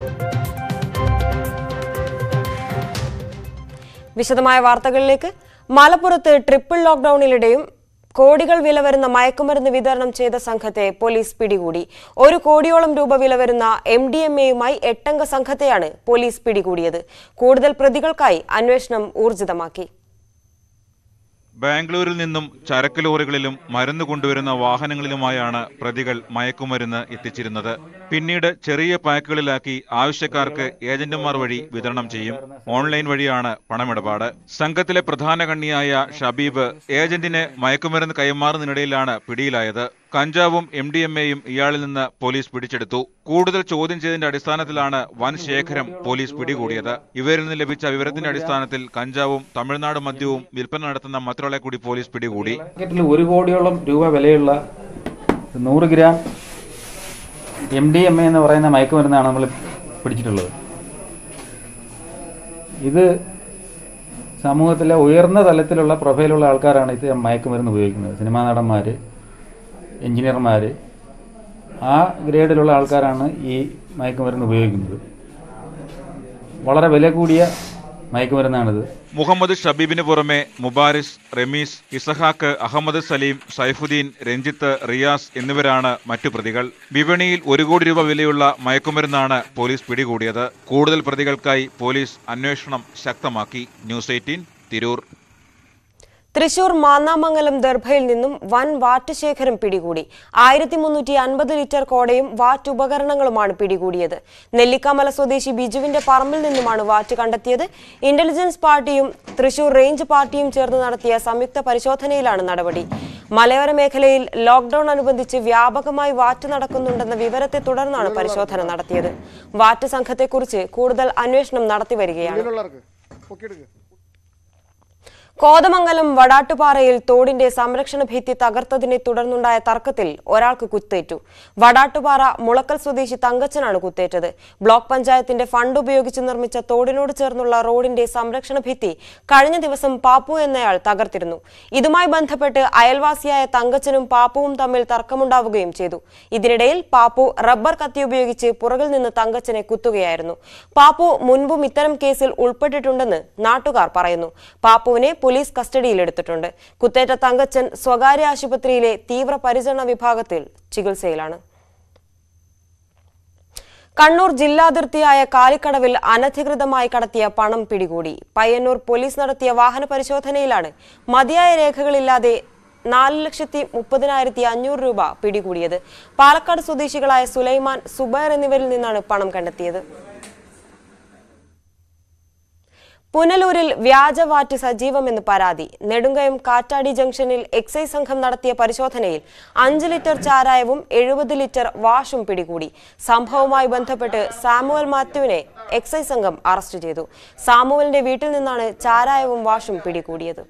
വിശദമായ വാർത്തകളിലേക്ക് മലപ്പുറത്ത് ട്രിപ്പിൾ ലോക്ഡൌണിനിടെയും കോടികൾ വില വരുന്ന മയക്കുമരുന്ന് വിതരണം ചെയ്ത സംഘത്തെ പോലീസ് പിടികൂടി ഒരു കോടിയോളം രൂപ വില വരുന്ന എം ഡി എം എയുമായി എട്ടംഗ സംഘത്തെയാണ് പോലീസ് പിടികൂടിയത് കൂടുതൽ പ്രതികൾക്കായി അന്വേഷണം ഊർജിതമാക്കി ബാംഗ്ലൂരിൽ നിന്നും ചരക്ക് ലോറികളിലും മരുന്ന് കൊണ്ടുവരുന്ന വാഹനങ്ങളിലുമായാണ് പ്രതികൾ മയക്കുമരുന്ന് എത്തിച്ചിരുന്നത് പിന്നീട് ചെറിയ പാക്കുകളിലാക്കി ആവശ്യക്കാർക്ക് ഏജന്റുമാർ വഴി വിതരണം ചെയ്യും ഓൺലൈൻ വഴിയാണ് പണമിടപാട് സംഘത്തിലെ പ്രധാന കണ്ണിയായ ഷബീബ് ഏജന്റിന് മയക്കുമരുന്ന് കൈമാറുന്നതിനിടയിലാണ് പിടിയിലായത് കഞ്ചാവും എം ഡി എം എയും ഇയാളിൽ നിന്ന് പോലീസ് പിടിച്ചെടുത്തു കൂടുതൽ ചോദ്യം ചെയ്തതിന്റെ അടിസ്ഥാനത്തിലാണ് വൻ ശേഖരം പോലീസ് പിടികൂടിയത് ഇവരിൽ നിന്ന് ലഭിച്ച വിവരത്തിന്റെ അടിസ്ഥാനത്തിൽ കഞ്ചാവും തമിഴ്നാട് മദ്യവും വിൽപ്പന നടത്തുന്ന മറ്റൊരാളെ കൂടി പോലീസ് പിടികൂടി മാർക്കറ്റിൽ ഒരു കോടിയോളം രൂപ വിലയുള്ള നൂറ് gram M D M A എന്ന് പറയുന്ന മയക്കുമരുന്നാണ് നമ്മൾ പിടിച്ചിട്ടുള്ളത് ഇത് സമൂഹത്തിലെ ഉയർന്ന തലത്തിലുള്ള പ്രൊഫൈലുള്ള ആൾക്കാരാണ് ഇത് മയക്കുമരുന്ന് ഉപയോഗിക്കുന്നത് സിനിമാ നടന്മാർ എഞ്ചിനീയർമാർ ആ ഗ്രേഡിലുള്ള ആൾക്കാരാണ് ഈ മയക്കുമരുന്ന് ഉപയോഗിക്കുന്നത് വളരെ വില കൂടിയ മയക്കുമരുന്നാണിത് മുഹമ്മദ് ഷബീബിന് പുറമെ മുബാരിസ് റമീസ് ഇസഹാക്ക് അഹമ്മദ് സലീം സൈഫുദ്ദീൻ രഞ്ജിത്ത് റിയാസ് എന്നിവരാണ് മറ്റു പ്രതികൾ വിപണിയിൽ ഒരു കോടി രൂപ വിലയുള്ള മയക്കുമരുന്നാണ് പോലീസ് പിടികൂടിയത് കൂടുതൽ പ്രതികൾക്കായി പോലീസ് അന്വേഷണം ശക്തമാക്കി ന്യൂസ് എയ്റ്റീൻ തിരൂർ തൃശൂർ മാന്നാമംഗലം ദർഭയിൽ നിന്നും വൻ വാറ്റ് ശേഖരം പിടികൂടി ആയിരത്തി മുന്നൂറ്റി അൻപത് ലിറ്റർ കോടയും വാറ്റ് ഉപകരണങ്ങളുമാണ് പിടികൂടിയത് നെല്ലിക്കാമല സ്വദേശി ബിജുവിന്റെ പറമ്പിൽ നിന്നുമാണ് വാറ്റ് കണ്ടെത്തിയത് ഇന്റലിജൻസ് പാർട്ടിയും തൃശൂർ റേഞ്ച് പാർട്ടിയും ചേർന്ന് നടത്തിയ സംയുക്ത പരിശോധനയിലാണ് നടപടി മലയോര മേഖലയിൽ ലോക്ഡൌൺ അനുബന്ധിച്ച് വ്യാപകമായി വാറ്റ് നടക്കുന്നുണ്ടെന്ന വിവരത്തെ തുടർന്നാണ് പരിശോധന നടത്തിയത് വാറ്റ് സംഘത്തെക്കുറിച്ച് കൂടുതൽ അന്വേഷണം നടത്തിവരികയാണ് ഉള്ളിലുള്ളവർക്ക് പൊക്കിയെടുക്ക് കോതമംഗലം വടാട്ടുപാറയിൽ തോടിന്റെ സംരക്ഷണ ഭിത്തി തകർത്തതിനെ തുടർന്നുണ്ടായ തർക്കത്തിൽ ഒരാൾക്ക് കുത്തേറ്റു വടാട്ടുപാറ മുളക്കൽ സ്വദേശി തങ്കച്ചനാണ് കുത്തേറ്റത് ബ്ലോക്ക് പഞ്ചായത്തിന്റെ ഫണ്ട് ഉപയോഗിച്ച് നിർമ്മിച്ച തോടിനോട് ചേർന്നുള്ള റോഡിന്റെ സംരക്ഷണ ഭിത്തി കഴിഞ്ഞ ദിവസം പാപ്പു എന്നയാൾ തകർത്തിരുന്നു ഇതുമായി ബന്ധപ്പെട്ട് അയൽവാസിയായ തങ്കച്ചനും പാപ്പുവും തമ്മിൽ തർക്കമുണ്ടാവുകയും ചെയ്തു ഇതിനിടയിൽ പാപ്പു റബ്ബർ കത്തി ഉപയോഗിച്ച് പുറകിൽ നിന്ന് തങ്കച്ചനെ കുത്തുകയായിരുന്നു പാപ്പു മുൻപും ഇത്തരം കേസിൽ ഉൾപ്പെട്ടിട്ടുണ്ടെന്ന് നാട്ടുകാർ പറയുന്നു പാപ്പുവിനെ പോലീസ് കസ്റ്റഡിയിലെടുത്തിട്ടുണ്ട് കുത്തേറ്റ തങ്കച്ചൻ സ്വകാര്യ ആശുപത്രിയിലെ തീവ്രപരിചരണ വിഭാഗത്തിൽ ചികിത്സയിലാണ് കണ്ണൂർ ജില്ലാതിർത്തിയായ കാലിക്കടവിൽ അനധികൃതമായി കടത്തിയ പണം പിടികൂടി പയ്യന്നൂർ പോലീസ് നടത്തിയ വാഹന പരിശോധനയിലാണ് മതിയായ രേഖകളില്ലാതെ നാല് ലക്ഷത്തി മുപ്പതിനായിരത്തി അഞ്ഞൂറ് രൂപ പിടികൂടിയത് പാലക്കാട് സ്വദേശികളായ സുലൈമാൻ സുബൈർ എന്നിവരിൽ നിന്നാണ് പണം കണ്ടെത്തിയത് പുനലൂരിൽ വ്യാജവാറ്റ് സജീവമെന്ന് പരാതി നെടുങ്കയം കാറ്റാടി ജംഗ്ഷനിൽ എക്സൈസ് സംഘം നടത്തിയ പരിശോധനയിൽ അഞ്ച് ലിറ്റർ ചാരായവും എഴുപത് ലിറ്റർ വാഷും പിടികൂടി സംഭവവുമായി ബന്ധപ്പെട്ട് സാമുവൽ മാത്യുവിനെ എക്സൈസ് സംഘം അറസ്റ്റ് ചെയ്തു സാമുവലിന്റെ വീട്ടിൽ നിന്നാണ് ചാരായവും വാഷും പിടികൂടിയത്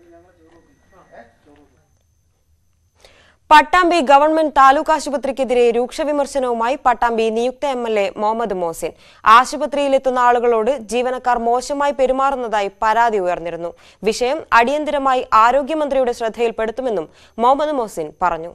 പട്ടാമ്പി ഗവൺമെന്റ് താലൂക്ക് ആശുപത്രിക്കെതിരെ രൂക്ഷ വിമർശനവുമായി പട്ടാമ്പി നിയുക്ത M L A Muhammad Mohsin ആശുപത്രിയിലെത്തുന്ന ആളുകളോട് ജീവനക്കാർ മോശമായി പെരുമാറുന്നതായി പരാതി ഉയർന്നിരുന്നു വിഷയം അടിയന്തരമായി ആരോഗ്യമന്ത്രിയുടെ ശ്രദ്ധയിൽപ്പെടുത്തുമെന്നും മുഹമ്മദ് മോസിൻ പറഞ്ഞു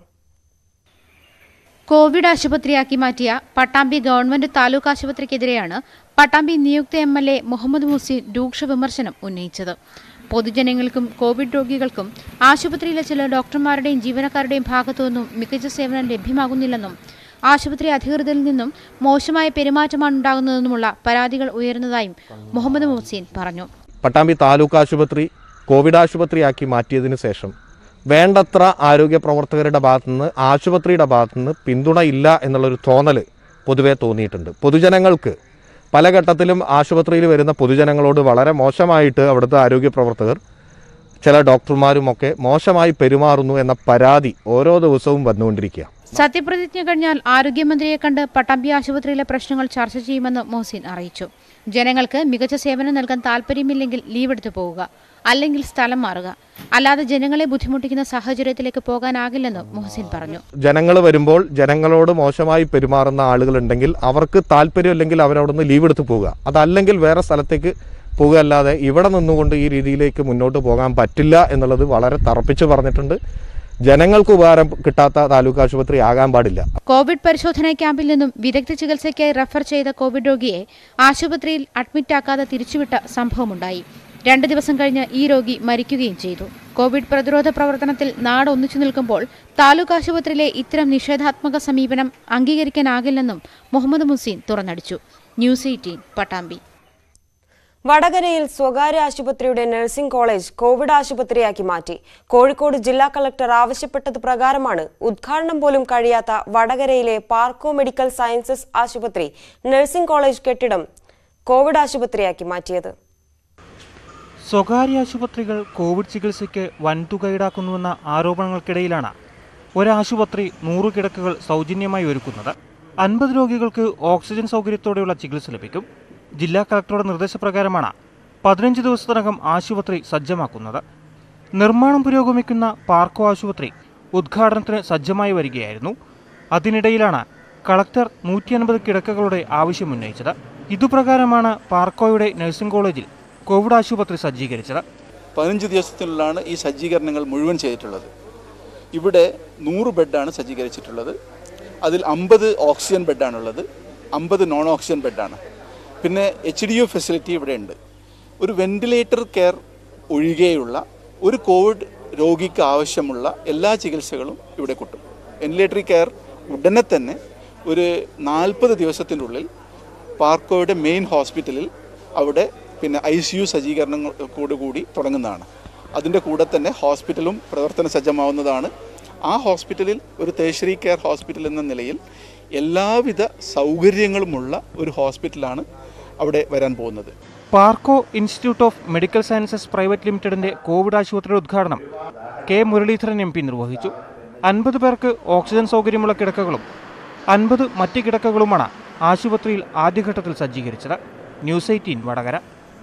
കോവിഡ് ആശുപത്രിയാക്കി മാറ്റിയ പട്ടാമ്പി ഗവൺമെന്റ് താലൂക്ക് ആശുപത്രിക്കെതിരെയാണ് പട്ടാമ്പി നിയുക്ത M L A Muhammad Museen രൂക്ഷ വിമർശനം ഉന്നയിച്ചത് പൊതുജനങ്ങൾക്കും കോവിഡ് രോഗികൾക്കും ആശുപത്രിയിലെ ചില ഡോക്ടർമാരുടെയും ജീവനക്കാരുടെയും ഭാഗത്തുനിന്നും മികച്ച സേവനം ലഭ്യമാകുന്നില്ലെന്നും ആശുപത്രി അധികൃതരിൽ നിന്നും മോശമായ പെരുമാറ്റമാണ് ഉണ്ടാകുന്നതെന്നുമുള്ള പരാതികൾ ഉയരുന്നതായും മുഹമ്മദ് മുഹസീൻ പറഞ്ഞു പട്ടാമ്പി താലൂക്ക് ആശുപത്രി കോവിഡ് ആശുപത്രിയാക്കി മാറ്റിയതിനു ശേഷം വേണ്ടത്ര ആരോഗ്യ പ്രവർത്തകരുടെ ഭാഗത്തുനിന്ന് ആശുപത്രിയുടെ ഭാഗത്തുനിന്ന് പിന്തുണ ഇല്ല എന്നുള്ളൊരു തോന്നൽ പൊതുവെ തോന്നിയിട്ടുണ്ട് പൊതുജനങ്ങൾക്ക് പല ഘട്ടത്തിലും ആശുപത്രിയിൽ വരുന്ന പൊതുജനങ്ങളോട് വളരെ മോശമായിട്ട് അവിടുത്തെ ആരോഗ്യ പ്രവർത്തകർ ചില ഡോക്ടർമാരുമൊക്കെ മോശമായി പെരുമാറുന്നു എന്ന പരാതി ഓരോ ദിവസവും വന്നുകൊണ്ടിരിക്കുക സത്യപ്രതിജ്ഞ കഴിഞ്ഞാൽ ആരോഗ്യമന്ത്രിയെ കണ്ട് പട്ടാമ്പി ആശുപത്രിയിലെ പ്രശ്നങ്ങൾ ചർച്ച ചെയ്യുമെന്ന് മോഹസിൻ അറിയിച്ചു ജനങ്ങൾക്ക് മികച്ച സേവനം നൽകാൻ താല്പര്യമില്ലെങ്കിൽ ലീവ് എടുത്തു പോവുക അല്ലെങ്കിൽ സ്ഥലം മാറുക അല്ലാതെ ജനങ്ങളെ ബുദ്ധിമുട്ടിക്കുന്ന സാഹചര്യത്തിലേക്ക് പോകാനാകില്ലെന്ന് മുഹസിൻ പറഞ്ഞു ജനങ്ങൾ വരുമ്പോൾ ജനങ്ങളോട് മോശമായി പെരുമാറുന്ന ആളുകളുണ്ടെങ്കിൽ അവർക്ക് താല്പര്യമില്ലെങ്കിൽ അവരവിടുന്ന് ലീവ് എടുത്ത് പോവുക അതല്ലെങ്കിൽ വേറെ സ്ഥലത്തേക്ക് പോകുകയല്ലാതെ ഇവിടെ നിന്നുകൊണ്ട് ഈ രീതിയിലേക്ക് മുന്നോട്ട് പോകാൻ പറ്റില്ല എന്നുള്ളത് വളരെ തറപ്പിച്ച് പറഞ്ഞിട്ടുണ്ട് ജനങ്ങൾക്ക് ഉപകാരം കിട്ടാത്ത താലൂക്ക് ആശുപത്രി ആകാൻ പാടില്ല കോവിഡ് പരിശോധനാ ക്യാമ്പിൽ നിന്നും വിദഗ്ധ ചികിത്സയ്ക്കായി റഫർ ചെയ്ത കോവിഡ് രോഗിയെ ആശുപത്രിയിൽ അഡ്മിറ്റാക്കാതെ തിരിച്ചുവിട്ട സംഭവമുണ്ടായി രണ്ട് ദിവസം കഴിഞ്ഞ് ഈ രോഗി മരിക്കുകയും ചെയ്തു കോവിഡ് പ്രതിരോധ പ്രവർത്തനത്തിൽ നാട് ഒന്നിച്ചു നിൽക്കുമ്പോൾ താലൂക്ക് ആശുപത്രിയിലെ ഇത്തരം നിഷേധാത്മക സമീപനം അംഗീകരിക്കാനാകില്ലെന്നും മുഹമ്മദ് മുസീൻ തുറന്നടിച്ചു ന്യൂസ് എയ്റ്റീൻ പട്ടാമ്പി വടകരയിൽ സ്വകാര്യ ആശുപത്രിയുടെ നഴ്സിംഗ് കോളേജ് കോവിഡ് ആശുപത്രിയാക്കി മാറ്റി കോഴിക്കോട് ജില്ലാ കളക്ടർ ആവശ്യപ്പെട്ടത് പ്രകാരമാണ് ഉദ്ഘാടനം പോലും കഴിയാത്ത വടകരയിലെ പാർക്കോ മെഡിക്കൽ സയൻസസ് ആശുപത്രി നഴ്സിംഗ് കോളേജ് കെട്ടിടം കോവിഡ് ആശുപത്രിയാക്കി മാറ്റിയത് സ്വകാര്യ ആശുപത്രികൾ കോവിഡ് ചികിത്സയ്ക്ക് വൻതുക ഈടാക്കുന്നുവെന്ന ആരോപണങ്ങൾക്കിടയിലാണ് ഒരാശുപത്രി നൂറ് കിടക്കുകൾ സൗജന്യമായി ഒരുക്കുന്നത് അൻപത് രോഗികൾക്ക് ഓക്സിജൻ സൗകര്യത്തോടെയുള്ള ചികിത്സ ലഭിക്കും ജില്ലാ കളക്ടറുടെ നിർദ്ദേശപ്രകാരമാണ് പതിനഞ്ച് ദിവസത്തിനകം ആശുപത്രി സജ്ജമാക്കുന്നത് നിർമ്മാണം പുരോഗമിക്കുന്ന പാർക്കോ ആശുപത്രി ഉദ്ഘാടനത്തിന് സജ്ജമായി വരികയായിരുന്നു അതിനിടയിലാണ് കളക്ടർ നൂറ്റി അൻപത് കിടക്കകളുടെ ആവശ്യമുന്നയിച്ചത് ഇതുപ്രകാരമാണ് പാർക്കോയുടെ നഴ്സിംഗ് കോളേജിൽ കോവിഡ് ആശുപത്രി സജ്ജീകരിച്ചത് പതിനഞ്ച് ദിവസത്തിനുള്ളിലാണ് ഈ സജ്ജീകരണങ്ങൾ മുഴുവൻ ചെയ്തിട്ടുള്ളത് ഇവിടെ നൂറ് ബെഡാണ് സജ്ജീകരിച്ചിട്ടുള്ളത് അതിൽ അമ്പത് ഓക്സിജൻ ബെഡാണുള്ളത് അമ്പത് നോൺ ഓക്സിജൻ ബെഡാണ് പിന്നെ എച്ച് ഡി യു ഫെസിലിറ്റി ഇവിടെ ഉണ്ട് ഒരു വെന്റിലേറ്റർ കെയർ ഒഴികെയുള്ള ഒരു കോവിഡ് രോഗിക്ക് ആവശ്യമുള്ള എല്ലാ ചികിത്സകളും ഇവിടെ കിട്ടും വെന്റിലേറ്റർ കെയർ ഉടനെ തന്നെ ഒരു നാൽപ്പത് ദിവസത്തിൻ്റെ ഉള്ളിൽ പാർക്കോയുടെ മെയിൻ ഹോസ്പിറ്റലിൽ അവിടെ പിന്നെ ഐ സി യു സജ്ജീകരണങ്ങളോട് കൂടി തുടങ്ങുന്നതാണ് അതിൻ്റെ കൂടെ തന്നെ ഹോസ്പിറ്റലും പ്രവർത്തന സജ്ജമാവുന്നതാണ് ആ ഹോസ്പിറ്റലിൽ ഒരു തേശ്ശേരി കെയർ ഹോസ്പിറ്റൽ എന്ന നിലയിൽ എല്ലാവിധ സൗകര്യങ്ങളുമുള്ള ഒരു ഹോസ്പിറ്റലാണ് അവിടെ വരാൻ പോകുന്നത് Parco institute of medical sciences private ലിമിറ്റഡിന്റെ കോവിഡ് ആശുപത്രിയുടെ ഉദ്ഘാടനം കെ മുരളീധരൻ എം പി നിർവഹിച്ചു അൻപത് പേർക്ക് ഓക്സിജൻ സൗകര്യമുള്ള കിടക്കകളും അൻപത് മറ്റ് കിടക്കകളുമാണ് ആശുപത്രിയിൽ ആദ്യഘട്ടത്തിൽ സജ്ജീകരിച്ചത് news eighteen Vadakara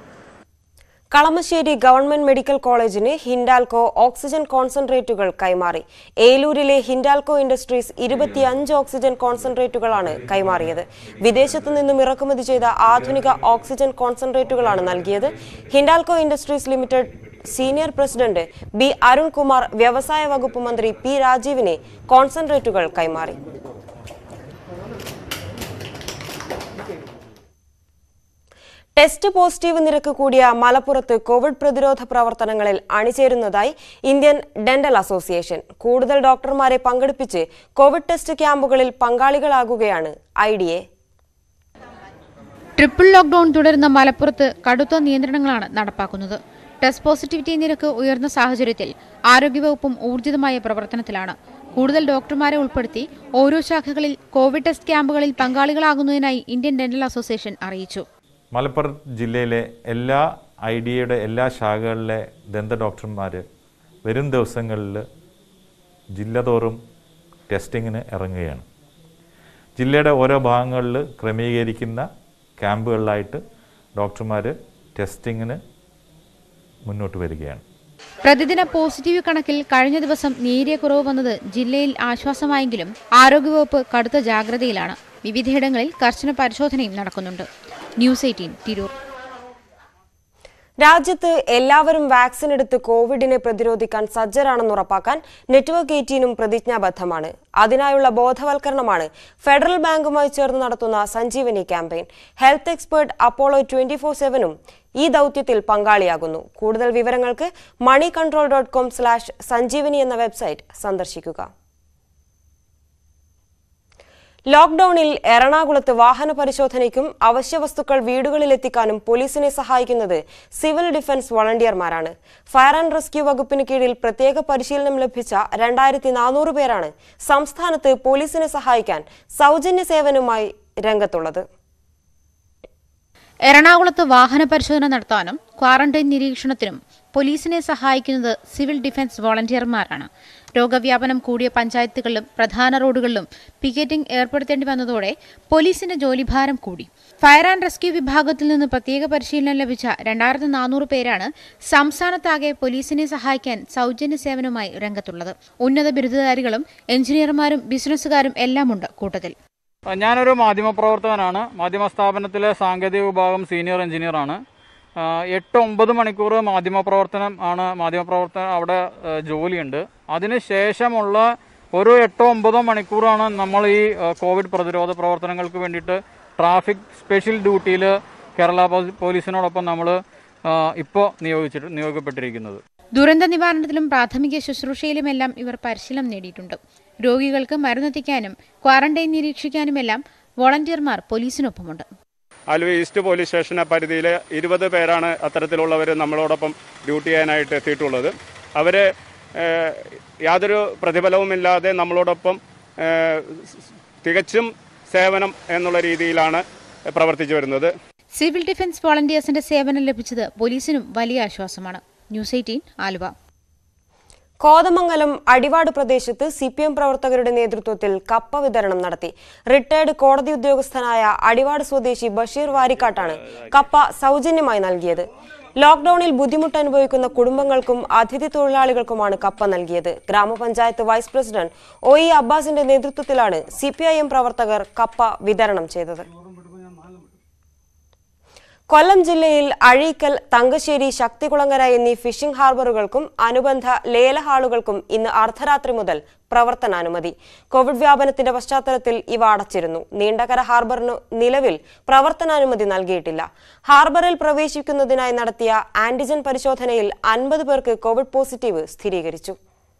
Kalamassery government medical കോളേജിന് ഹിൻഡാൽകോ ഓക്സിജൻ കോൺസെൻട്രേറ്റുകൾ കൈമാറി ഏലൂരിലെ ഹിൻഡാൽകോ ഇൻഡസ്ട്രീസ് ഇരുപത്തിയഞ്ച് ഓക്സിജൻ കോൺസെൻട്രേറ്റുകളാണ് കൈമാറിയത് വിദേശത്തു നിന്നും ഇറക്കുമതി ചെയ്ത ആധുനിക ഓക്സിജൻ കോൺസെൻട്രേറ്റുകളാണ് നൽകിയത് Hindalco industries limited senior president B Arunkumar വ്യവസായ വകുപ്പ് മന്ത്രി പി രാജീവിനെ കോൺസെൻട്രേറ്റുകൾ കൈമാറി ടെസ്റ്റ് പോസിറ്റീവ് നിരക്ക് കൂടിയ മലപ്പുറത്ത് കോവിഡ് പ്രതിരോധ പ്രവർത്തനങ്ങളിൽ അണിചേരുന്നതായി ഇന്ത്യൻ ഡെന്റൽ അസോസിയേഷൻ കൂടുതൽ ഡോക്ടർമാരെ പങ്കെടുപ്പിച്ച് കോവിഡ് ടെസ്റ്റ് ക്യാമ്പുകളിൽ പങ്കാളികളാകുകയാണ് I D A triple lockdown തുടരുന്ന മലപ്പുറത്ത് കടുത്ത നിയന്ത്രണങ്ങളാണ് നടപ്പാക്കുന്നത് ടെസ്റ്റ് പോസിറ്റിവിറ്റി നിരക്ക് ഉയർന്ന സാഹചര്യത്തിൽ ആരോഗ്യവകുപ്പും ഊർജിതമായ പ്രവർത്തനത്തിലാണ് കൂടുതൽ ഡോക്ടർമാരെ ഉൾപ്പെടുത്തി ഓരോ ശാഖകളിൽ കോവിഡ് ടെസ്റ്റ് ക്യാമ്പുകളിൽ പങ്കാളികളാകുന്നതിനായി ഇന്ത്യൻ ഡെന്റൽ അസോസിയേഷൻ അറിയിച്ചു മലപ്പുറം ജില്ലയിലെ എല്ലാ ഐ ഡി എയുടെ എല്ലാ ശാഖകളിലെ ദന്ത ഡോക്ടർമാർ വരും ദിവസങ്ങളിൽ ജില്ലതോറും ടെസ്റ്റിങ്ങിന് ഇറങ്ങുകയാണ് ജില്ലയുടെ ഓരോ ഭാഗങ്ങളിൽ ക്രമീകരിക്കുന്ന ക്യാമ്പുകളിലായിട്ട് ഡോക്ടർമാർ ടെസ്റ്റിങ്ങിന് മുന്നോട്ട് വരികയാണ് പ്രതിദിന പോസിറ്റീവ് കണക്കിൽ കഴിഞ്ഞ ദിവസം നേരിയ കുറവ് വന്നത് ജില്ലയിൽ ആശ്വാസമായെങ്കിലും ആരോഗ്യവകുപ്പ് കടുത്ത ജാഗ്രതയിലാണ് വിവിധയിടങ്ങളിൽ കർശന പരിശോധനയും നടക്കുന്നുണ്ട് ന്യൂസ് എയ്റ്റീൻ തിരൂർ രാജ്യത്ത് എല്ലാവരും വാക്സിൻ എടുത്ത് കോവിഡിനെ പ്രതിരോധിക്കാൻ സജ്ജരാണെന്ന് ഉറപ്പാക്കാൻ നെറ്റ്വർക്ക് എയ്റ്റീനും പ്രതിജ്ഞാബദ്ധമാണ് അതിനായുള്ള ബോധവൽക്കരണമാണ് ഫെഡറൽ ബാങ്കുമായി ചേർന്ന് നടത്തുന്ന Sanjeevani campaign health expert Apollo twenty four സെവനും ഈ ദൗത്യത്തിൽ പങ്കാളിയാകുന്നു കൂടുതൽ വിവരങ്ങൾക്ക് money control dot com slash Sanjeevani എന്ന വെബ്സൈറ്റ് സന്ദർശിക്കുക ലോക്ഡൌണിൽ എറണാകുളത്ത് വാഹന പരിശോധനയ്ക്കും അവശ്യവസ്തുക്കൾ വീടുകളിലെത്തിക്കാനും പോലീസിനെ സഹായിക്കുന്നത് സിവിൽ ഡിഫൻസ് വളണ്ടിയർമാരാണ് ഫയർ ആൻഡ് റെസ്ക്യൂ വകുപ്പിന് കീഴിൽ പ്രത്യേക പരിശീലനം ലഭിച്ച രണ്ടായിരത്തി നാനൂറ് പേരാണ് സംസ്ഥാനത്ത് പോലീസിനെ സഹായിക്കാൻ സൗജന്യ സേവനവുമായി രംഗത്തുള്ളത് എറണാകുളത്ത് വാഹന പരിശോധന നടത്താനും ക്വാറന്റൈൻ നിരീക്ഷണത്തിനും പോലീസിനെ സഹായിക്കുന്നത് സിവിൽ ഡിഫൻസ് വോളണ്ടിയർമാരാണ് രോഗവ്യാപനം കൂടിയ പഞ്ചായത്തുകളിലും പ്രധാന റോഡുകളിലും പിക്കറ്റിംഗ് ഏർപ്പെടുത്തേണ്ടി വന്നതോടെ പോലീസിന്റെ ജോലിഭാരം കൂടി ഫയർ ആൻഡ് റെസ്ക്യൂ വിഭാഗത്തിൽ നിന്ന് പ്രത്യേക പരിശീലനം ലഭിച്ച രണ്ടായിരത്തി നാനൂറ് പേരാണ് സംസ്ഥാനത്താകെ പോലീസിനെ സഹായിക്കാൻ സൗജന്യ സേവനവുമായി രംഗത്തുള്ളത് ഉന്നത ബിരുദധാരികളും എഞ്ചിനീയർമാരും ബിസിനസ്സുകാരും എല്ലാമുണ്ട് കൂട്ടത്തിൽ ഞാനൊരു മാധ്യമപ്രവർത്തകനാണ് മാധ്യമ സ്ഥാപനത്തിലെ സാങ്കേതിക വിഭാഗം സീനിയർ എഞ്ചിനീയറാണ് ആ, എട്ട് ഒമ്പത് മണിക്കൂർ മാധ്യമപ്രവർത്തനം ആണ് മാധ്യമപ്രവർത്തനം അവിടെ ആ, ജോലിയുണ്ട് അതിനുശേഷമുള്ള ഒരു എട്ടോ ഒമ്പതോ മണിക്കൂറാണ് നമ്മൾ ഈ ആ, കോവിഡ് പ്രതിരോധ പ്രവർത്തനങ്ങൾക്ക് വേണ്ടിയിട്ട് ട്രാഫിക് സ്പെഷ്യൽ ഡ്യൂട്ടിയിൽ കേരള പോ- പോലീസിനോടൊപ്പം നമ്മൾ ഇപ്പോൾ നിയോഗിച്ചിട്ട് നിയോഗിക്കപ്പെട്ടിരിക്കുന്നത് ദുരന്ത നിവാരണത്തിലും പ്രാഥമിക ശുശ്രൂഷയിലുമെല്ലാം ഇവർ പരിശീലനം നേടിയിട്ടുണ്ട് രോഗികൾക്ക് മരുന്നെത്തിക്കാനും ക്വാറന്റൈൻ നിരീക്ഷിക്കാനുമെല്ലാം വോളണ്ടിയർമാർ പോലീസിനൊപ്പമുണ്ട് ആലുവ ഈസ്റ്റ് പോലീസ് സ്റ്റേഷനെ പരിധിയിൽ ഇരുപത് പേരാണ് അത്തരത്തിലുള്ളവർ നമ്മളോടൊപ്പം ഡ്യൂട്ടി ചെയ്യാനായിട്ട് എത്തിയിട്ടുള്ളത് അവർ യാതൊരു പ്രതിഫലവുമില്ലാതെ നമ്മളോടൊപ്പം ഏഹ്, തികച്ചും സേവനം എന്നുള്ള രീതിയിലാണ് പ്രവർത്തിച്ചു വരുന്നത് സിവിൽ ഡിഫൻസ് വോളണ്ടിയേഴ്സിന്റെ സേവനം ലഭിച്ചത് പോലീസിനും വലിയ ആശ്വാസമാണ് ന്യൂസ് എയ്റ്റീൻ ആലുവ കോതമംഗലം അടിവാട് പ്രദേശത്ത് സി പി എം പ്രവർത്തകരുടെ നേതൃത്വത്തിൽ കപ്പ വിതരണം നടത്തി റിട്ടയർഡ് കോടതി ഉദ്യോഗസ്ഥനായ അടിവാട് സ്വദേശി ബഷീർ വാരിക്കാട്ടാണ് കപ്പ സൗജന്യമായി നൽകിയത് ലോക്ഡൌണിൽ ബുദ്ധിമുട്ട് അനുഭവിക്കുന്ന കുടുംബങ്ങൾക്കും അതിഥി തൊഴിലാളികൾക്കുമാണ് കപ്പ നൽകിയത് ഗ്രാമപഞ്ചായത്ത് വൈസ് പ്രസിഡന്റ് ഒ ഇ അബ്ബാസിന്റെ നേതൃത്വത്തിലാണ് സി പ്രവർത്തകർ കപ്പ വിതരണം ചെയ്തത് കൊല്ലം ജില്ലയിൽ അഴീക്കൽ തങ്കശ്ശേരി ശക്തികുളങ്ങര എന്നീ ഫിഷിംഗ് ഹാർബറുകൾക്കും അനുബന്ധ ലേല ഹാളുകൾക്കും ഇന്ന് അർദ്ധരാത്രി മുതൽ പ്രവർത്തനാനുമതി കോവിഡ് വ്യാപനത്തിന്റെ പശ്ചാത്തലത്തിൽ ഇവ അടച്ചിരുന്നു നീണ്ടകര ഹാർബറിന് നിലവിൽ പ്രവർത്തനാനുമതി നൽകിയിട്ടില്ല ഹാർബറിൽ പ്രവേശിക്കുന്നതിനായി നടത്തിയ ആന്റിജൻ പരിശോധനയിൽ അൻപത് പേർക്ക് കോവിഡ് പോസിറ്റീവ് സ്ഥിരീകരിച്ചു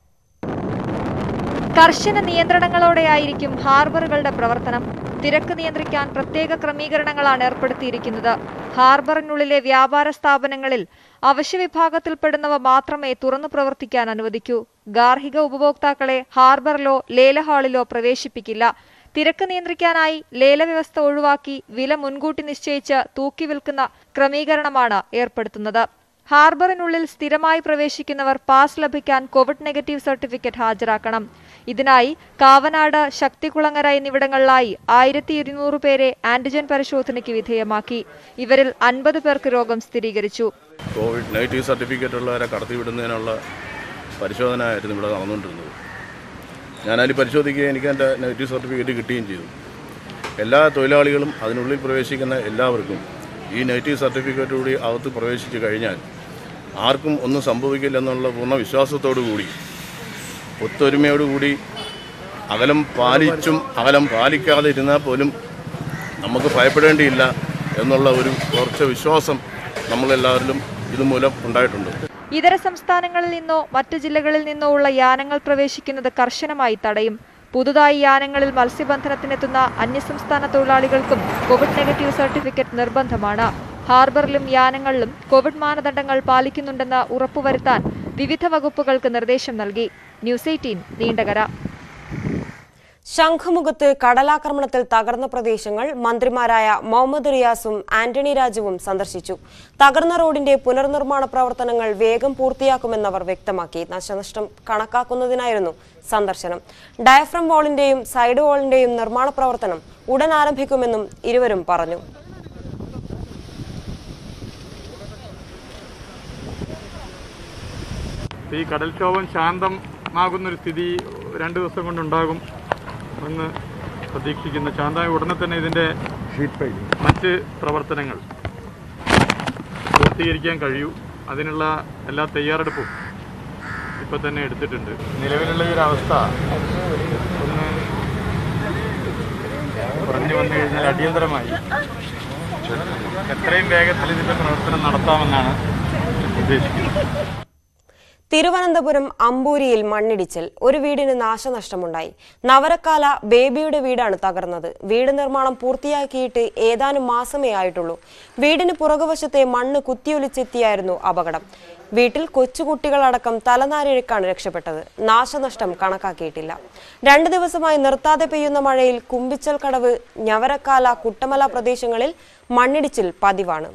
കർശന നിയന്ത്രണങ്ങളോടെയായിരിക്കും ഹാർബറുകളുടെ പ്രവർത്തനം തിരക്ക് നിയന്ത്രിക്കാൻ പ്രത്യേക ക്രമീകരണങ്ങളാണ് ഏർപ്പെടുത്തിയിരിക്കുന്നത് ഹാർബറിനുള്ളിലെ വ്യാപാര സ്ഥാപനങ്ങളിൽ അവശ്യ വിഭാഗത്തിൽപ്പെടുന്നവ മാത്രമേ തുറന്നു പ്രവർത്തിക്കാൻ അനുവദിക്കൂ ഗാർഹിക ഉപഭോക്താക്കളെ ഹാർബറിലോ ലേലഹാളിലോ പ്രവേശിപ്പിക്കില്ല തിരക്ക് നിയന്ത്രിക്കാനായി ലേല വ്യവസ്ഥ ഒഴിവാക്കി വില മുൻകൂട്ടി നിശ്ചയിച്ച് തൂക്കി വിൽക്കുന്ന ക്രമീകരണമാണ് ഏർപ്പെടുത്തുന്നത് ഹാർബറിനുള്ളിൽ സ്ഥിരമായി പ്രവേശിക്കുന്നവർ പാസ് ലഭിക്കാൻ കോവിഡ് നെഗറ്റീവ് സർട്ടിഫിക്കറ്റ് ഹാജരാക്കണം ഇതിനായി കാവനാട് ശക്തികുളങ്ങര എന്നിവിടങ്ങളിലായി ആയിരത്തി ഇരുന്നൂറ് പേരെ ആന്റിജൻ പരിശോധനയ്ക്ക് വിധേയമാക്കി ഇവരിൽ അൻപത് പേർക്ക് രോഗം സ്ഥിരീകരിച്ചു കോവിഡ് നെഗറ്റീവ് സർട്ടിഫിക്കറ്റ് ഉള്ളവരെ കടത്തിവിടുന്നതിനുള്ള പരിശോധന ആയിരുന്നു ഇവിടെ നടന്നുകൊണ്ടിരുന്നത് ഞാനതിൽ പരിശോധിക്കുകയും എനിക്ക് എൻ്റെ നെഗറ്റീവ് സർട്ടിഫിക്കറ്റ് കിട്ടുകയും ചെയ്തു എല്ലാ തൊഴിലാളികളും അതിനുള്ളിൽ പ്രവേശിക്കുന്ന എല്ലാവർക്കും ഈ നെഗറ്റീവ് സർട്ടിഫിക്കറ്റ് കൂടി അകത്ത് പ്രവേശിച്ചു കഴിഞ്ഞാൽ ആർക്കും ഒന്നും സംഭവിക്കില്ലെന്നുള്ള പൂർണ്ണ വിശ്വാസത്തോടു കൂടി ഒത്തൊരുമയോടുകൂടി അകലം പാലിച്ചും അകലം പാലിക്കാതെ ഇരുന്നാൽ പോലും നമുക്ക് ഭയപ്പെടേണ്ടിയില്ല എന്നുള്ള ഒരു ഉറച്ച വിശ്വാസം നമ്മളെല്ലാവരിലും ഇതുമൂലം ഉണ്ടായിട്ടുണ്ട് ഇതര സംസ്ഥാനങ്ങളിൽ നിന്നോ മറ്റു ജില്ലകളിൽ നിന്നോ ഉള്ള യാനങ്ങൾ പ്രവേശിക്കുന്നത് കർശനമായി തടയും പുതുതായി യാനങ്ങളിൽ മത്സ്യബന്ധനത്തിനെത്തുന്ന അന്യസംസ്ഥാന തൊഴിലാളികൾക്കും കോവിഡ് നെഗറ്റീവ് സർട്ടിഫിക്കറ്റ് നിർബന്ധമാണ് ഹാർബറിലും യാനങ്ങളിലും കോവിഡ് മാനദണ്ഡങ്ങൾ പാലിക്കുന്നുണ്ടെന്ന് ഉറപ്പുവരുത്താൻ വിവിധ വകുപ്പുകൾക്ക് നിർദ്ദേശം നൽകി ന്യൂസ് എയ്റ്റീൻ നീണ്ടകര ശംഖുമുഖത്ത് കടലാക്രമണത്തിൽ തകർന്ന പ്രദേശങ്ങൾ മന്ത്രിമാരായ മുഹമ്മദ് റിയാസും ആന്റണി രാജുവും സന്ദർശിച്ചു തകർന്ന റോഡിന്റെ പുനർനിർമ്മാണ പ്രവർത്തനങ്ങൾ വേഗം പൂർത്തിയാക്കുമെന്നവർ വ്യക്തമാക്കി നാശനഷ്ടം കണക്കാക്കുന്നതിനായിരുന്നു സന്ദർശനം ഡയഫ്രം വാളിന്റെയും സൈഡ് വാളിന്റെയും നിർമ്മാണ പ്രവർത്തനം ഉടൻ ആരംഭിക്കുമെന്നും ഇരുവരും പറഞ്ഞു ഈ കടൽക്ഷോഭം ശാന്തമാകുന്നൊരു സ്ഥിതി രണ്ട് ദിവസം കൊണ്ടുണ്ടാകും എന്ന് പ്രതീക്ഷിക്കുന്ന ശാന്തമായ ഉടനെ തന്നെ ഇതിൻ്റെ മറ്റ് പ്രവർത്തനങ്ങൾ പൂർത്തീകരിക്കാൻ കഴിയൂ അതിനുള്ള എല്ലാ തയ്യാറെടുപ്പും ഇപ്പോൾ തന്നെ എടുത്തിട്ടുണ്ട് നിലവിലുള്ള ഈ ഒരു അവസ്ഥ ഒന്ന് കുറഞ്ഞു വന്നു കഴിഞ്ഞാൽ അടിയന്തരമായി എത്രയും വേഗത്തിൽ ഇതിൻ്റെ പ്രവർത്തനം നടത്താമെന്നാണ് ഉദ്ദേശിക്കുന്നത് തിരുവനന്തപുരം അമ്പൂരിയിൽ മണ്ണിടിച്ചിൽ ഒരു വീടിന് നാശനഷ്ടമുണ്ടായി നവരക്കാല ബേബിയുടെ വീടാണ് തകർന്നത് വീട് നിർമ്മാണം പൂർത്തിയാക്കിയിട്ട് ഏതാനും മാസമേ ആയിട്ടുള്ളൂ വീടിന് പുറകുവശത്തെ മണ്ണ് കുത്തിയൊലിച്ചെത്തിയായിരുന്നു അപകടം വീട്ടിൽ കൊച്ചുകുട്ടികളടക്കം തലനാരിഴക്കാണ് രക്ഷപ്പെട്ടത് നാശനഷ്ടം കണക്കാക്കിയിട്ടില്ല രണ്ടു ദിവസമായി നിർത്താതെ പെയ്യുന്ന മഴയിൽ കുമ്പിച്ചൽ കടവ് ഞവരക്കാല കുട്ടമല പ്രദേശങ്ങളിൽ മണ്ണിടിച്ചിൽ പതിവാണ്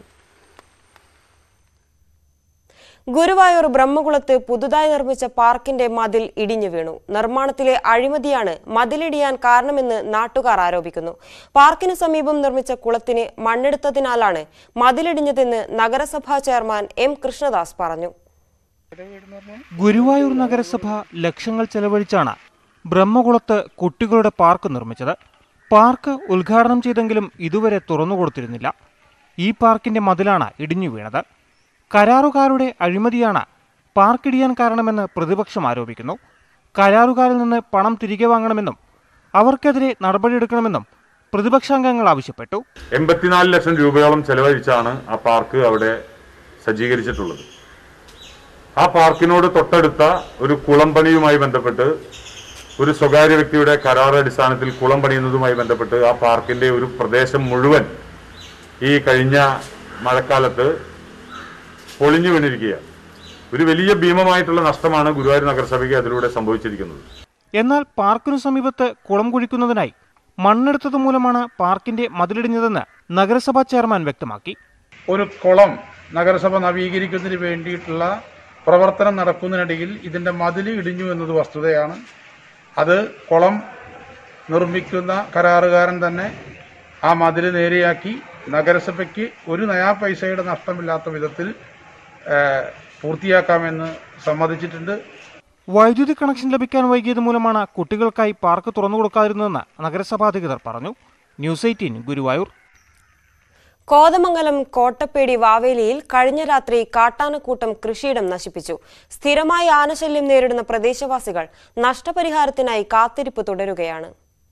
ഗുരുവായൂർ ബ്രഹ്മകുളത്ത് പുതുതായി നിർമ്മിച്ച പാർക്കിന്റെ മതിൽ ഇടിഞ്ഞു വീണു നിർമ്മാണത്തിലെ അഴിമതിയാണ് മതിലിടിയാൻ കാരണമെന്ന് നാട്ടുകാർ ആരോപിക്കുന്നു പാർക്കിന് സമീപം നിർമ്മിച്ച കുളത്തിന് മണ്ണെടുത്തതിനാലാണ് മതിലിടിഞ്ഞതെന്ന് നഗരസഭാ ചെയർമാൻ എം കൃഷ്ണദാസ് പറഞ്ഞു ഗുരുവായൂർ നഗരസഭ ലക്ഷങ്ങൾ ചെലവഴിച്ചാണ് ബ്രഹ്മകുളത്ത് കുട്ടികളുടെ പാർക്ക് നിർമ്മിച്ചത് പാർക്ക് ഉദ്ഘാടനം ചെയ്തെങ്കിലും ഇതുവരെ തുറന്നുകൊടുത്തിരുന്നില്ല ഈ പാർക്കിന്റെ മതിലാണ് ഇടിഞ്ഞു വീണത് കരാറുകാരുടെ അഴിമതിയാണ് പാർക്കിടിയാൻ കാരണമെന്ന് പ്രതിപക്ഷം ആരോപിക്കുന്നു കരാറുകാരിൽ നിന്ന് പണം തിരികെ വാങ്ങണമെന്നും അവർക്കെതിരെ നടപടിയെടുക്കണമെന്നും പ്രതിപക്ഷാംഗങ്ങൾ ആവശ്യപ്പെട്ടു എൺപത്തിനാല് ലക്ഷം രൂപയോളം ചെലവഴിച്ചാണ് ആ പാർക്ക് അവിടെ സജ്ജീകരിച്ചിട്ടുള്ളത് ആ പാർക്കിനോട് തൊട്ടടുത്ത ഒരു കുളം പണിയുമായി ബന്ധപ്പെട്ട് ഒരു സ്വകാര്യ വ്യക്തിയുടെ കരാർ അടിസ്ഥാനത്തിൽ കുളം പണിയുന്നതുമായി ബന്ധപ്പെട്ട് ആ പാർക്കിന്റെ ഒരു പ്രദേശം മുഴുവൻ ഈ കഴിഞ്ഞ മഴക്കാലത്ത് പൊളിഞ്ഞു വീണിരിക്കുകയാണ് ഒരു വലിയ ഭീമമായിട്ടുള്ള നഷ്ടമാണ് ഗുരുവായൂർ നഗരസഭയ്ക്ക് അതിലൂടെ സംഭവിച്ചിരിക്കുന്നത് എന്നാൽ പാർക്കിനു സമീപത്ത് കുളം കുഴിക്കുന്നതിനായി മണ്ണെടുത്തത് മൂലമാണ് പാർക്കിന്റെ മതിലിടിഞ്ഞതെന്ന് നഗരസഭാ ചെയർമാൻ വ്യക്തമാക്കി ഒരു കുളം നഗരസഭ നവീകരിക്കുന്നതിന് വേണ്ടിയിട്ടുള്ള പ്രവർത്തനം നടക്കുന്നതിനിടയിൽ ഇതിൻ്റെ മതിൽ ഇടിഞ്ഞു എന്നത് വസ്തുതയാണ് അത് കുളം നിർമ്മിക്കുന്ന കരാറുകാരൻ തന്നെ ആ മതിൽ നേരെയാക്കി നഗരസഭയ്ക്ക് ഒരു നയാ പൈസയുടെ നഷ്ടമില്ലാത്ത വിധത്തിൽ ഏഹ്, പൂർത്തിയാക്കാമെന്ന് സമ്മതിച്ചിട്ടുണ്ട് വൈദ്യുതി കണക്ഷൻ ലഭിക്കാൻ വൈകിയത് മൂലമാണ് കുട്ടികൾക്കായി പാർക്ക് തുറന്നു കൊടുക്കാതിരുന്നതെന്ന് നഗരസഭാ അധികൃതർ പറഞ്ഞു ന്യൂസ് എയ്റ്റീൻ ഗുരുവായൂർ കോതമംഗലം കോട്ടപ്പേടി വാവേലിയിൽ കഴിഞ്ഞ രാത്രി കാട്ടാനക്കൂട്ടം കൃഷിയിടം നശിപ്പിച്ചു സ്ഥിരമായി ആനശല്യം നേരിടുന്ന പ്രദേശവാസികൾ നഷ്ടപരിഹാരത്തിനായി കാത്തിരിപ്പ് തുടരുകയാണ്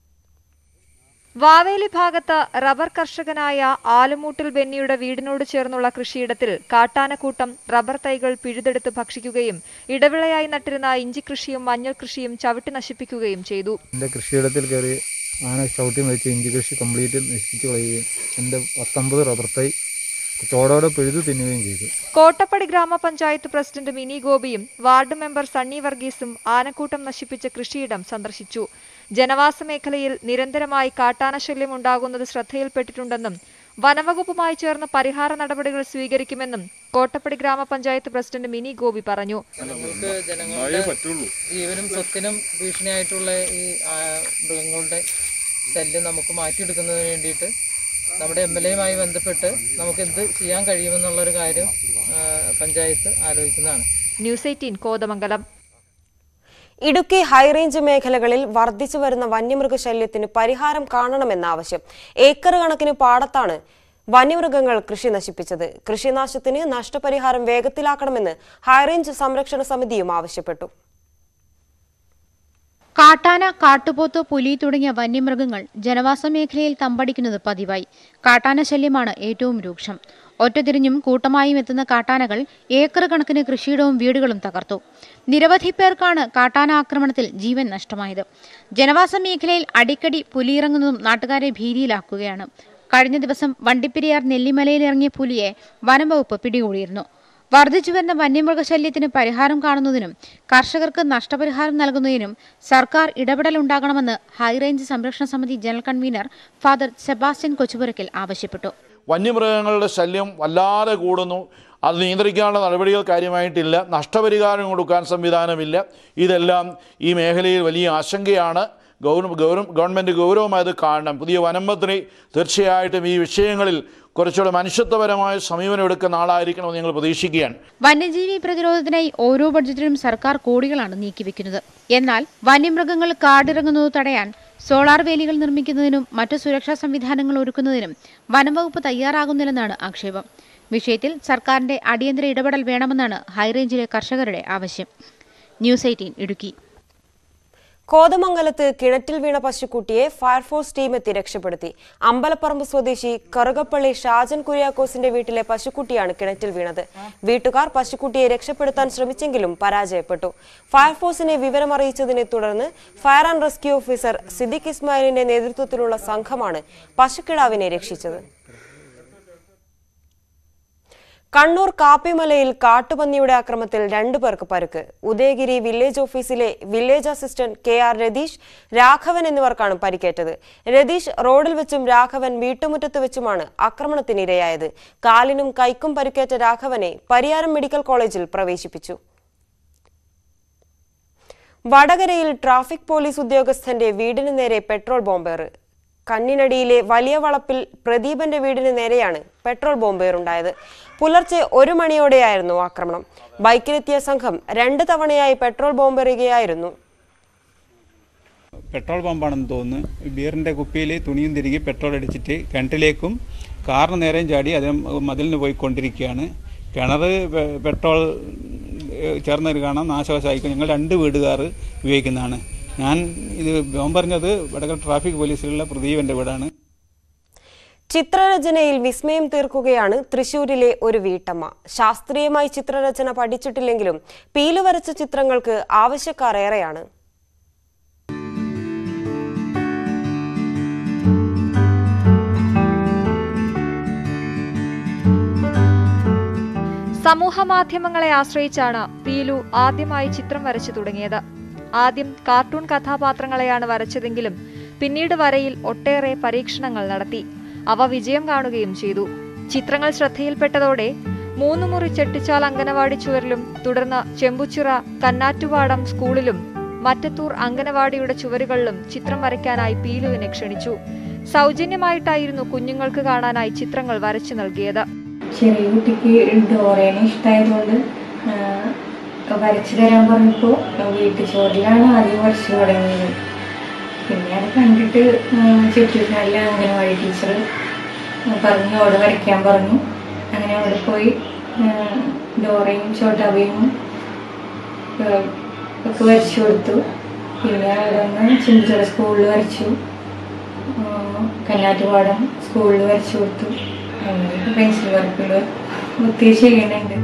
വാവേലി ഭാഗത്ത് റബ്ബർ കർഷകനായ ആലുമൂട്ടിൽ ബെന്നിയുടെ വീടിനോട് ചേർന്നുള്ള കൃഷിയിടത്തിൽ കാട്ടാനക്കൂട്ടം റബ്ബർ തൈകൾ പിഴുതെടുത്ത് ഭക്ഷിക്കുകയും ഇടവിളയായി നട്ടിരുന്ന ഇഞ്ചി കൃഷിയും മഞ്ഞൾ കൃഷിയും ചവിട്ടി നശിപ്പിക്കുകയും ചെയ്തു എൻ്റെ കൃഷിയിടത്തിൽ കയറി ആന ചവിട്ടി മരിച്ച് ഇഞ്ചി കൃഷി കംപ്ലീറ്റ് നശിപ്പിച്ച് കളയുകയും എൻ്റെ പത്തൊമ്പത് റബ്ബർ തൈ ചോടോടെ പിഴുതു തിന്നുകയും ചെയ്തു കോട്ടപ്പടി ഗ്രാമപഞ്ചായത്ത് പ്രസിഡന്റ് മിനി ഗോപിയും വാർഡ് മെമ്പർ സണ്ണി വർഗീസും ആനക്കൂട്ടം നശിപ്പിച്ച കൃഷിയിടം സന്ദർശിച്ചു ജനവാസ മേഖലയിൽ നിരന്തരമായി കാട്ടാനശല്യം ഉണ്ടാകുന്നത് ശ്രദ്ധയിൽപ്പെട്ടിട്ടുണ്ടെന്നും വനവകുപ്പുമായി ചേർന്ന് പരിഹാര നടപടികൾ സ്വീകരിക്കുമെന്നും കോട്ടപ്പടി ഗ്രാമപഞ്ചായത്ത് പ്രസിഡന്റ് മിനി ഗോപി പറഞ്ഞു നമുക്ക് ജനങ്ങളുടെ ജീവനും സ്വത്തിനും ഭീഷണിയായിട്ടുള്ള ഈ ആ, മൃഗങ്ങളുടെ ശല്യം നമുക്ക് മാറ്റിയെടുക്കുന്നതിന് വേണ്ടിയിട്ട് നമ്മുടെ എം എൽ എയുമായി ബന്ധപ്പെട്ട് നമുക്ക് എന്ത് ചെയ്യാൻ കഴിയുമെന്നുള്ളൊരു കാര്യം ആ, പഞ്ചായത്ത് ആലോചിക്കുന്നതാണ് news eighteen Kothamangalam Idukki high range മേഖലകളിൽ വർദ്ധിച്ചു വരുന്ന വന്യമൃഗശല്യത്തിന് പരിഹാരം കാണണമെന്ന ആവശ്യം ഏക്കർ കണക്കിന് പാടത്താണ് വന്യമൃഗങ്ങൾ കൃഷി നശിപ്പിച്ചത് കൃഷിനാശത്തിന് നഷ്ടപരിഹാരം വേഗത്തിലാക്കണമെന്ന് ഹൈറേഞ്ച് സംരക്ഷണ സമിതിയും ആവശ്യപ്പെട്ടു കാട്ടാന കാട്ടുപോത്ത് പുലി തുടങ്ങിയ വന്യമൃഗങ്ങൾ ജനവാസ മേഖലയിൽ തമ്പടിക്കുന്നത് പതിവായി കാട്ടാന ശല്യമാണ് ഏറ്റവും രൂക്ഷം ഒറ്റതിരിഞ്ഞും കൂട്ടമായും എത്തുന്ന കാട്ടാനകൾ ഏക്കർ കണക്കിന് കൃഷിയിടവും വീടുകളും തകർത്തു നിരവധി പേർക്കാണ് കാട്ടാന ആക്രമണത്തിൽ ജീവൻ നഷ്ടമായത് ജനവാസ മേഖലയിൽ അടിക്കടി പുലിയിറങ്ങുന്നതും നാട്ടുകാരെ ഭീതിയിലാക്കുകയാണ് കഴിഞ്ഞ ദിവസം വണ്ടിപ്പെരിയാർ നെല്ലിമലയിൽ ഇറങ്ങിയ പുലിയെ വനംവകുപ്പ് പിടികൂടിയിരുന്നു വർദ്ധിച്ചു വരുന്ന വന്യമൃഗശല്യത്തിന് പരിഹാരം കാണുന്നതിനും കർഷകർക്ക് നഷ്ടപരിഹാരം നൽകുന്നതിനും സർക്കാർ ഇടപെടലുണ്ടാകണമെന്ന് ഹൈറേഞ്ച് സംരക്ഷണ സമിതി general convener father Sebastian Kochupurackal ആവശ്യപ്പെട്ടു വന്യമൃഗങ്ങളുടെ ശല്യം വല്ലാതെ കൂടുന്നു അത് നിയന്ത്രിക്കാനുള്ള നടപടികൾ കാര്യമായിട്ടില്ല നഷ്ടപരിഹാരം കൊടുക്കാൻ സംവിധാനമില്ല ഇതെല്ലാം ഈ മേഖലയിൽ വലിയ ആശങ്കയാണ് ഗൗരവ ഗൗരവ ഗവൺമെൻറ് ഗൗരവമായത് കാണണം പുതിയ വനം മന്ത്രി തീർച്ചയായിട്ടും ഈ വിഷയങ്ങളിൽ കുറച്ചുകൂടെ മനുഷ്യത്വപരമായ സമീപനം എടുക്കുന്ന ആളായിരിക്കണമെന്ന് ഞങ്ങൾ പ്രതീക്ഷിക്കുകയാണ് വന്യജീവി പ്രതിരോധത്തിനായി ഓരോ ബഡ്ജറ്റിലും സർക്കാർ കോടികളാണ് നീക്കിവെക്കുന്നത് എന്നാൽ വന്യമൃഗങ്ങൾ കാടിറങ്ങുന്നത് തടയാൻ സോളാർ വേലികൾ നിർമ്മിക്കുന്നതിനും മറ്റു സുരക്ഷാ സംവിധാനങ്ങൾ ഒരുക്കുന്നതിനും വനംവകുപ്പ് തയ്യാറാകുന്നില്ലെന്നാണ് ആക്ഷേപം വിഷയത്തിൽ സർക്കാരിന്റെ അടിയന്തര ഇടപെടൽ വേണമെന്നാണ് ഹൈറേഞ്ചിലെ കർഷകരുടെ ആവശ്യം ന്യൂസ് എയ്റ്റീൻ ഇടുക്കി കോതമംഗലത്ത് കിണറ്റിൽ വീണ പശുക്കുട്ടിയെ ഫയർഫോഴ്സ് ടീം എത്തി രക്ഷപ്പെടുത്തി അമ്പലപ്പറമ്പ് സ്വദേശി കറുകപ്പള്ളി ഷാജൻ കുര്യാക്കോസിന്റെ വീട്ടിലെ പശുക്കുട്ടിയാണ് കിണറ്റിൽ വീണത് വീട്ടുകാർ പശുക്കുട്ടിയെ രക്ഷപ്പെടുത്താൻ ശ്രമിച്ചെങ്കിലും പരാജയപ്പെട്ടു ഫയർഫോഴ്സിനെ വിവരമറിയിച്ചതിനെ തുടർന്ന് fire and rescue officer Siddique ഇസ്മായിലിന്റെ നേതൃത്വത്തിലുള്ള സംഘമാണ് പശുക്കിടാവിനെ രക്ഷിച്ചത് കണ്ണൂർ കാപ്പിമലയിൽ കാട്ടുപന്നിയുടെ ആക്രമത്തിൽ രണ്ടു പേർക്ക് പരുക്ക് ഉദയഗിരി വില്ലേജ് ഓഫീസിലെ village assistant K R Ratheesh Raghavan എന്നിവർക്കാണ് പരിക്കേറ്റത് രതീഷ് റോഡിൽ വെച്ചും രാഘവൻ വീട്ടുമുറ്റത്ത് വെച്ചുമാണ് ആക്രമണത്തിനിരയായത് കാലിനും കൈക്കും പരിക്കേറ്റ രാഘവനെ പരിയാരം മെഡിക്കൽ കോളേജിൽ പ്രവേശിപ്പിച്ചു വടകരയിൽ ട്രാഫിക് പോലീസ് ഉദ്യോഗസ്ഥന്റെ വീടിന് നേരെ പെട്രോൾ ബോംബേറ് കണ്ണിനടിയിലെ വലിയ വളപ്പിൽ പ്രദീപന്റെ വീടിന് നേരെയാണ് പെട്രോൾ ബോംബേറുണ്ടായത് പുലർച്ചെ ഒരു മണിയോടെയായിരുന്നു ആക്രമണം ബൈക്കിലെത്തിയ സംഘം രണ്ട് തവണയായി പെട്രോൾ ബോംബെറിയുകയായിരുന്നു പെട്രോൾ പമ്പാണെന്ന് തോന്നുന്നു ബിയറിൻ്റെ കുപ്പിയിൽ തുണിയും തിരികെ പെട്രോൾ അടിച്ചിട്ട് കിണറ്റിലേക്കും കാറിന് നേരെയും ചാടി അതിന് മതിലിന് പോയിക്കൊണ്ടിരിക്കുകയാണ് കിണർ പെ- പെട്രോൾ ഏഹ്, ചേർന്നൊരു കാണാം നാശവശമായിക്കും ഞങ്ങൾ രണ്ട് വീടുകാർ ഉപയോഗിക്കുന്നതാണ് ഞാൻ ഇത് അവൻ പറഞ്ഞത് വടകര ട്രാഫിക് പോലീസിലുള്ള പ്രദീപൻ്റെ വീടാണ് ചിത്രരചനയിൽ വിസ്മയം തീർക്കുകയാണ് തൃശൂരിലെ ഒരു വീട്ടമ്മ ശാസ്ത്രീയമായി ചിത്രരചന പഠിച്ചിട്ടില്ലെങ്കിലും പീല് വരച്ച ചിത്രങ്ങൾക്ക് ആവശ്യക്കാർ ഏറെയാണ് സമൂഹ മാധ്യമങ്ങളെ ആശ്രയിച്ചാണ് പീലു ആദ്യമായി ചിത്രം വരച്ചു തുടങ്ങിയത് ആദ്യം കാർട്ടൂൺ കഥാപാത്രങ്ങളെയാണ് വരച്ചതെങ്കിലും പിന്നീട് വരയിൽ ഒട്ടേറെ പരീക്ഷണങ്ങൾ നടത്തി അവ വിജയം കാണുകയും ചെയ്തു ചിത്രങ്ങൾ ശ്രദ്ധയിൽപ്പെട്ടതോടെ മൂന്ന് മുറി ചെട്ടിച്ചാൽ അങ്കനവാടി ചുവരിലും തുടർന്ന് ചെമ്പുച്ചിറ കന്നാറ്റുപാടം സ്കൂളിലും മറ്റത്തൂർ അങ്കനവാടിയുടെ ചുവരുകളിലും ചിത്രം വരയ്ക്കാനായി പീലുവിനെ ക്ഷണിച്ചു സൗജന്യമായിട്ടായിരുന്നു കുഞ്ഞുങ്ങൾക്ക് കാണാനായി ചിത്രങ്ങൾ വരച്ചു നൽകിയത് ചെറിയ കുട്ടിക്ക് ഡോറേനെ ഇഷ്ടമായതുകൊണ്ട് വരച്ചു തരാൻ പറഞ്ഞപ്പോൾ വീട്ടു ചോറിലാണ് ആദ്യം വരച്ചു തുടങ്ങിയത് പിന്നെ അത് കണ്ടിട്ട് ചുറ്റുപാടിലെ അംഗനവാടി ടീച്ചർ പറഞ്ഞു അവിടെ വരയ്ക്കാൻ പറഞ്ഞു അങ്ങനെ അവിടെ പോയി ആ, ഡോറയും ചോട്ടാബയും ഒക്കെ വരച്ചു കൊടുത്തു പിന്നെ അവിടെ നിന്ന് ചിഞ്ചിറ സ്കൂളിൽ വരച്ചു ആ, കന്നാറ്റുപാടം സ്കൂളിൽ വരച്ചു കൊടുത്തു അങ്ങനെ പെൻസിൽ വർക്കുകൾ ഒത്തിരി ചെയ്യണുണ്ട്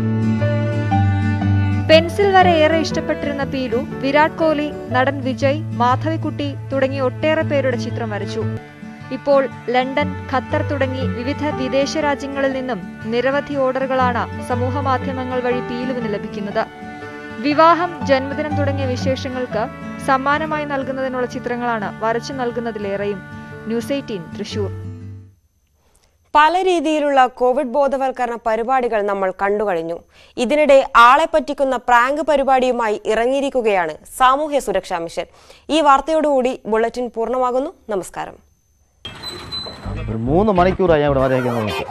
പെൻസിൽ വര ഏറെ ഇഷ്ടപ്പെട്ടിരുന്ന പീലു വിരാട് കോഹ്ലി നടൻ വിജയ് മാധവിക്കുട്ടി തുടങ്ങിയ ഒട്ടേറെ പേരുടെ ചിത്രം വരച്ചു ഇപ്പോൾ ലണ്ടൻ ഖത്തർ തുടങ്ങി വിവിധ വിദേശ രാജ്യങ്ങളിൽ നിന്നും നിരവധി ഓർഡറുകളാണ് സമൂഹ മാധ്യമങ്ങൾ വഴി പീലുവിന് ലഭിക്കുന്നത് വിവാഹം ജന്മദിനം തുടങ്ങിയ വിശേഷങ്ങൾക്ക് സമ്മാനമായി നൽകുന്നതിനുള്ള ചിത്രങ്ങളാണ് വരച്ചു നൽകുന്നതിലേറെയും ന്യൂസ് എയ്റ്റീൻ തൃശൂർ പല രീതിയിലുള്ള കോവിഡ് ബോധവൽക്കരണ പരിപാടികൾ നമ്മൾ കണ്ടുകഴിഞ്ഞു ഇതിനിടെ ആളെ പറ്റിക്കുന്ന പ്രാങ്ക് പരിപാടിയുമായി ഇറങ്ങിയിരിക്കുകയാണ് സാമൂഹ്യ സുരക്ഷാ മിഷൻ ഈ വാർത്തയോടുകൂടി ബുള്ളറ്റിൻ പൂർണ്ണമാകുന്നു നമസ്കാരം ഒരു മൂന്ന് മണിക്കൂറായി ഞാൻ ഇവിടെ വരയ്ക്കാൻ നോക്കി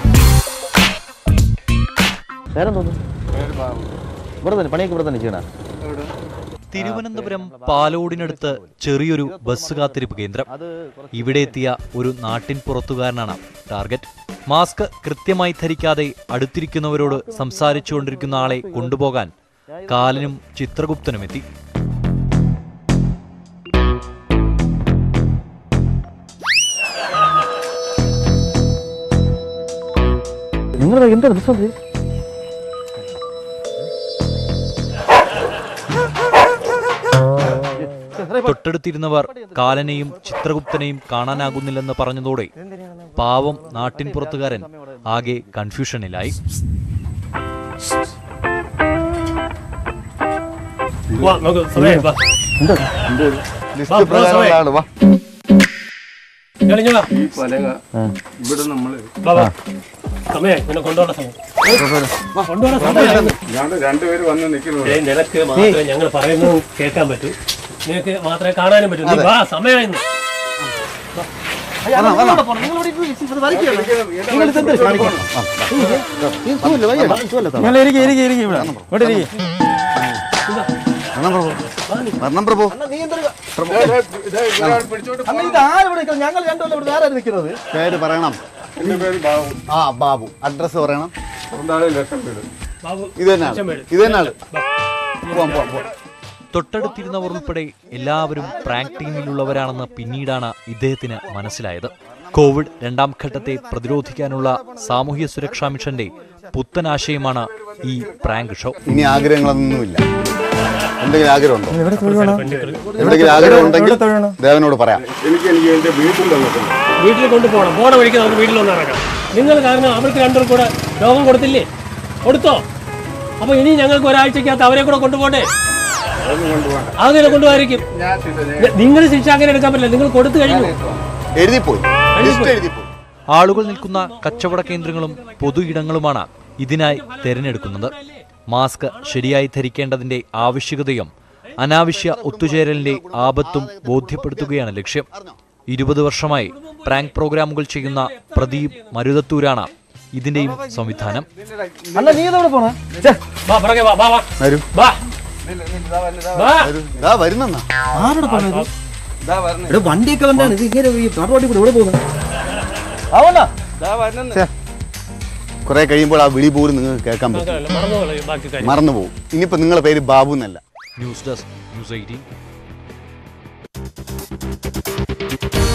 നേരം തോന്നുന്നു ഇവിടെ തന്നെ പണിയൊക്കെ ഇവിടെ തന്നെ ചെയ്യണ തിരുവനന്തപുരം പാലോടിനടുത്ത് ചെറിയൊരു ബസ് കാത്തിരിപ്പ് കേന്ദ്രം ഇവിടെ എത്തിയ ഒരു നാട്ടിൻ പുറത്തുകാരനാണ് ടാർഗറ്റ് മാസ്ക് കൃത്യമായി ധരിക്കാതെ അടുത്തിരിക്കുന്നവരോട് സംസാരിച്ചുകൊണ്ടിരിക്കുന്ന ആളെ കൊണ്ടുപോകാൻ കാലനും ചിത്രഗുപ്തനും എത്തി നിങ്ങൾ എന്താണ് പ്രശ്നം ഇത്? തൊട്ടടുത്തിരുന്നവർ കാലനെയും ചിത്രഗുപ്തനെയും കാണാനാകുന്നില്ലെന്ന് പറഞ്ഞതോടെ പാവം നാട്ടിൻ പുറത്തുകാരൻ ആകെ കൺഫ്യൂഷനിലായി ലിസ്റ്റ് പ്രകാരമുള്ള ആള് വാ ഈ പലക ഇവിടെ നമ്മള് ഞാൻ രണ്ടുപേര് വന്ന് നിൽക്കുന്നു നിനക്ക് മാത്രമേ ഞങ്ങൾ പറയുന്നത് കേൾക്കാൻ പറ്റൂ നിനക്ക് മാത്രമേ കാണാനും പറ്റൂ നീ വാ സമയമായിരുന്നു നിങ്ങൾ ഇരിക്ക്, ഇരിക്ക്, ഇരിക്ക് ഇവിടെ. ഇവിടെ ഇരിക്ക്. വരണം പ്രഭു. വരണം പ്രഭു. അന്ന് ഇത് ആര് ഇവിടെ നിൽക്കുന്നത്? ഞങ്ങൾ രണ്ടുമല്ല ഇവിടെ വേറെ ആര് നിൽക്കുന്നത് പേര് പറയണം എന്റെ പേര് ബാബു ആ ബാബു അഡ്രസ് പറയണം എന്താണ് ലക്ഷം വീട് ഇത് തന്നെ ആള്. ഇത് തന്നെ ആള് പോവാം പോവാം പോവാം തൊട്ടടുത്തിരുന്നവർ ഉൾപ്പെടെ എല്ലാവരും പ്രാങ്ക് ടീമിലുള്ളവരാണെന്ന് പിന്നീടാണ് ഇദ്ദേഹത്തിന് മനസ്സിലായത് കോവിഡ് രണ്ടാം ഘട്ടത്തെ പ്രതിരോധിക്കാനുള്ള സാമൂഹ്യ സുരക്ഷാ മിഷന്റെ പുത്തൻ ആശയമാണ് ഈ പ്രാങ്ക് ഷോ ഇനി ആഗ്രഹങ്ങളൊന്നുമില്ല എന്തെങ്കിലും ആഗ്രഹമുണ്ടോ എവിടെയെങ്കിലും ആഗ്രഹം ഉണ്ടെങ്കിൽ ദേവനോട് പറയാം എനിക്ക് എനിക്ക് എന്റെ വീട്ടിൽ വന്നിട്ടുണ്ട് വീട്ടിൽ കൊണ്ടുപോകണം പോണ വഴിക്ക് നമുക്ക് വീട്ടിലൊന്ന് ഇറങ്ങാം നിങ്ങൾ കാരണം അവർക്ക് രണ്ടും കൂടെ രോഗം കൊടുത്തില്ലേ കൊടുത്തോ അപ്പൊ ഇനി ഞങ്ങൾക്ക് ഒരാഴ്ചക്കകത്ത് അവരെ കൂടെ കൊണ്ടുപോകണ്ടേ അങ്ങനെ കൊണ്ടുപോയിരിക്കും നിങ്ങൾ ശിക്ഷ അങ്ങനെ എടുക്കാൻ പറ്റില്ല നിങ്ങൾ കൊടുത്തു കഴിഞ്ഞു എഴുതിപ്പോയി ലിസ്റ്റ് എഴുതിപ്പോയി ആളുകൾ നിൽക്കുന്ന കച്ചവട കേന്ദ്രങ്ങളും പൊതു ഇടങ്ങളുമാണ് ഇതിനായി തിരഞ്ഞെടുക്കുന്നത് മാസ്ക് ശരിയായി ധരിക്കേണ്ടതിന്റെ ആവശ്യകതയും അനാവശ്യ ഒത്തുചേരലിന്റെ ആപത്തും ബോധ്യപ്പെടുത്തുകയാണ് ലക്ഷ്യം ഇരുപത് വർഷമായി പ്രാങ്ക് പ്രോഗ്രാമുകൾ ചെയ്യുന്ന പ്രദീപ് മരുതത്തൂരാണ് ഇതിന്റെയും സംവിധാനം അല്ല നീ ഇതവിടെ പോണ വാ പുറകെ വാ വാ വാ വരൂ വാ വാ ഇതാ വരുന്നെന്നാ ആരോടെ പറഞ്ഞത് ഇവിടെ വണ്ടിയൊക്കെ വന്നാണ് ഇത് ഇങ്ങനെ ഈ നാട്ടുവണ്ടി കൂടെ ഇവിടെ പോകുന്നത് ആവണ്ട കുറേ കഴിയുമ്പോൾ ആ വിളി പോലും നിങ്ങൾക്ക് കേൾക്കാൻ പറ്റും മാത്രമല്ല മറന്നു ബാക്കി കാര്യം മറന്നു പോകും ഇനിയിപ്പോൾ നിങ്ങളുടെ പേര് ബാബു എന്നല്ല ന്യൂസ് ഡെസ്ക് ന്യൂസ് എയ്റ്റീൻ